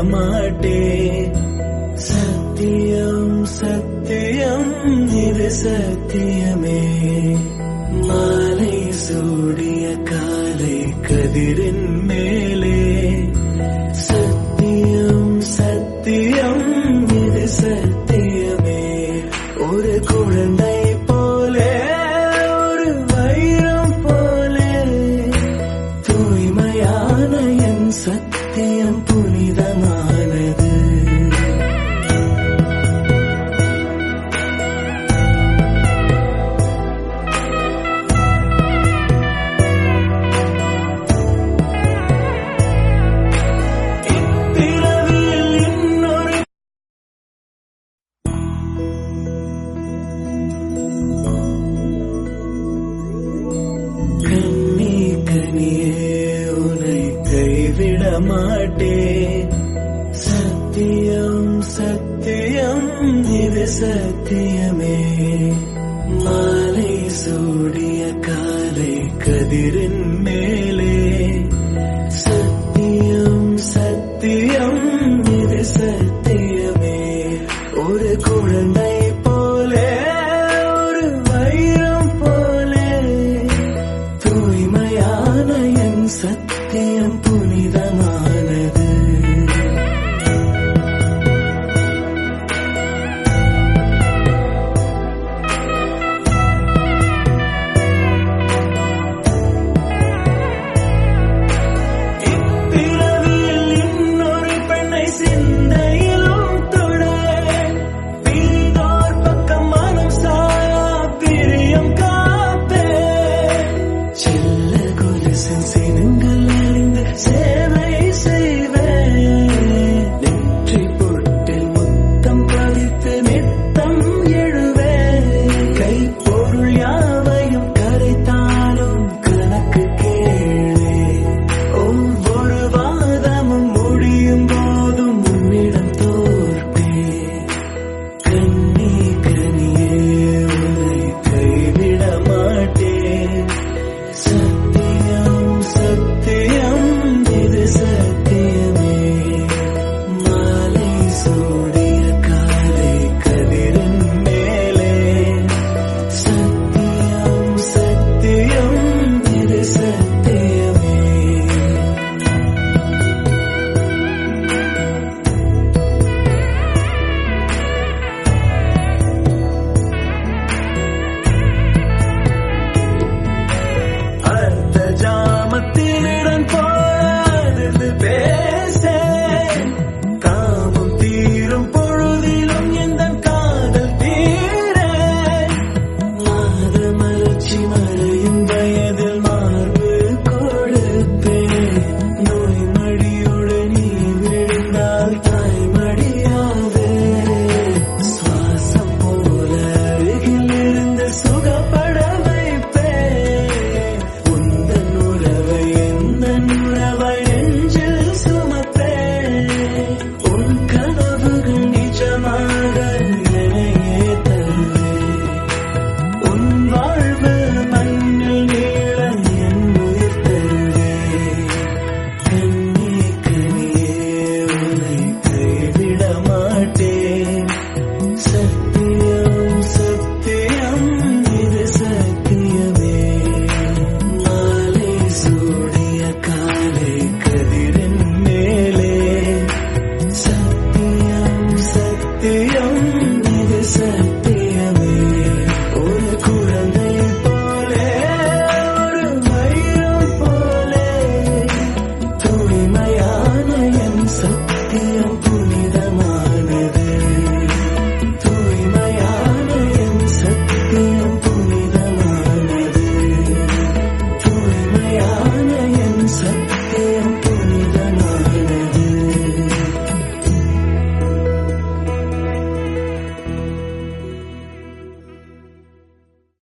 மாட்டேன் சத்தியம் சத்தியம் இது சத்தியமே மாலை சூடிய காலை கதிரின் மேலே சத்தியம் சத்தியம் இது சத்தியமே ஒரு குழந்தை போலே ஒரு வைரம் போலே தூய்மையான என் சத்தியம் புனிதமானது இப்பிறவியில் இன்னொரு கண்ணி கனியே உனை கைவிட மாட்டேன் சத்தியம் சத்தியம் இது சத்தியமே மாலை சூடிய காலை கதிரின் மேலே சத்தியம் சத்தியம் இது சத்தியமே ஒரு குழந்தை போலே ஒரு வைரம் போலே தூய்மையான என் சத்தியம் புனிதமானது இப்பிறவியில் இன்னொரு பெண்ணை சிந்தையிலும் தொட பிரிந்தோர் பக்கம் மனம் சாயா பிரியம் காப்பே செல்ல கொலுசின் சினங்கள் அறிந்து சேவை செய்வேன் நெற்றி பொட்டில் முத்தம் பதித்து நித்தம் எழுவேன் கைப்பொருள் யாவையும் கரைத்தாலும் கணக்கு கேளே ஒவ்வொரு வாதமும் முடியும் போதும் உன்னிடம் தோற்பேன் கண்ணி கனியே உன்னை கைவிட மாட்டேன் சத்தியம் சத்தியம் இது சத்தியமே மாலை சூடிய காலை கதிரின் மேலே சத்தியம் சத்தியம் இது சத்தியமே அர்த்த ஜாமத்தினிடம் போராது பேச காமம் தீரும் பொழுதிலும் எந்த காதல் தீர மாத மலர்ச்சி மறையும் வயதில் மார்பு கொடுப்பேன் நோய் மடியுடன் நீ விழுந்தால் தாய் மடியாதே சுவாசம் போல அருகில் இருந்து சுகப்பட வைப்பேன் உந்தன் உறவை எந்த உறவை நெஞ்சில் சுமப்பேன் உன் கனவுகள் நிஜமாக என்னையே தருவேன் உன் வாழ்வு மண்ணில் நீள என் உயிர் தருவேன் கண்ணி கனியே உன்னை கைவிட மாட்டேன் சத்தியம் சத்தியம் இது சத்தியமே மாலை சூடிய காலை கதிரின் மேலே சத்தியம் சத்தியம் இது சத்தியமே ஒரு குழந்தை போலே ஒரு வைரம் போலே தூய்மையான